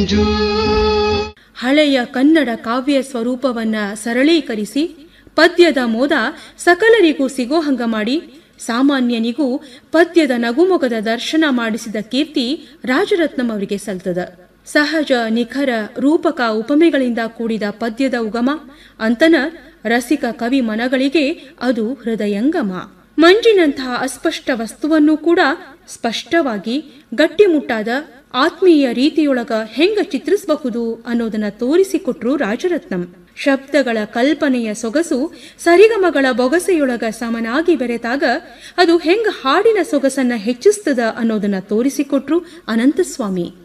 ಹಳೆಯ ಕನ್ನಡ ಕಾವ್ಯ ಸ್ವರೂಪವನ್ನ ಸರಳೀಕರಿಸಿ ಪದ್ಯದ ಮೋದ ಸಕಲರಿಗೂ ಸಿಗೋ ಹಂಗ ಮಾಡಿ ಸಾಮಾನ್ಯನಿಗೂ ಪದ್ಯದ ನಗುಮೊಗದ ದರ್ಶನ ಮಾಡಿಸಿದ ಕೀರ್ತಿ ರಾಜರತ್ನಂ ಅವರಿಗೆ ಸಲ್ತದ ಸಹಜ ನಿಖರ ರೂಪಕ ಉಪಮೆಗಳಿಂದ ಕೂಡಿದ ಪದ್ಯದ ಉಗಮ ಅಂತನ ರಸಿಕ ಕವಿ ಮನಗಳಿಗೆ ಅದು ಹೃದಯಂಗಮ ಮಂಜಿನಂತಹ ಅಸ್ಪಷ್ಟ ವಸ್ತುವನ್ನು ಕೂಡ ಸ್ಪಷ್ಟವಾಗಿ ಗಟ್ಟಿಮುಟ್ಟಾದ ಆತ್ಮೀಯ ರೀತಿಯೊಳಗ ಹೆಂಗ ಚಿತ್ರಿಸಬಹುದು ಅನ್ನೋದನ್ನ ತೋರಿಸಿಕೊಟ್ರು ರಾಜರತ್ನಂ ಶಬ್ದಗಳ ಕಲ್ಪನೆಯ ಸೊಗಸು ಸರಿಗಮಗಳ ಬೊಗಸೆಯೊಳಗ ಸಮನಾಗಿ ಬೆರೆತಾಗ ಅದು ಹೆಂಗ ಹಾಡಿನ ಸೊಗಸನ್ನ ಹೆಚ್ಚಿಸ್ತದ ಅನ್ನೋದನ್ನ ತೋರಿಸಿಕೊಟ್ರು ಅನಂತಸ್ವಾಮಿ